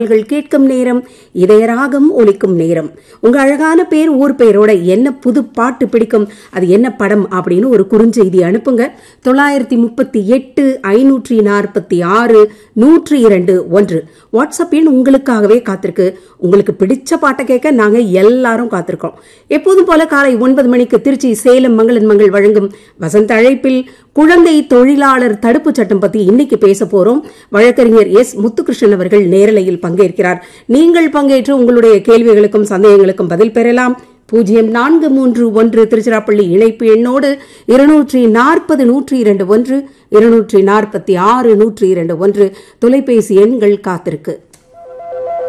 பாடல்கள் கேட்கும் நேரம் இதயராகம் ஒலிக்கும் நேரம் உங்க அழகான பேர் ஊர் பெயரோட என்ன புது பாட்டு பிடிக்கும் அது என்ன படம் அப்படின்னு ஒரு குறுஞ்செய்தி அனுப்புங்க தொள்ளாயிரத்தி முப்பத்தி எட்டு ஐநூற்றி நாற்பத்தி ஆறு நூற்றி இரண்டு ஒன்று வாட்ஸ்அப் எண் உங்களுக்காகவே காத்திருக்கு உங்களுக்கு பிடிச்ச பாட்டை கேட்க நாங்க எல்லாரும் காத்திருக்கோம் எப்போதும் போல காலை ஒன்பது மணிக்கு திருச்சி சேலம் மங்களன் மங்கள் வழங்கும் வசந்த அழைப்பில் குழந்தை தொழிலாளர் தடுப்பு சட்டம் பத்தி இன்னைக்கு பேச போறோம் வழக்கறிஞர் எஸ் முத்துகிருஷ்ணன் அவர்கள் நேரலையில் பங்கேற்கிறார் நீங்கள் பங்கேற்று உங்களுடைய கேள்விகளுக்கும் சந்தேகங்களுக்கும் பதில் பெறலாம் பூஜ்ஜியம் நான்கு மூன்று ஒன்று திருச்சிராப்பள்ளி இணைப்பு எண்ணோடு இருநூற்றி நாற்பது நூற்றி இரண்டு ஒன்று இருநூற்றி நாற்பத்தி ஆறு நூற்றி இரண்டு ஒன்று தொலைபேசி எண்கள் காத்திருக்கு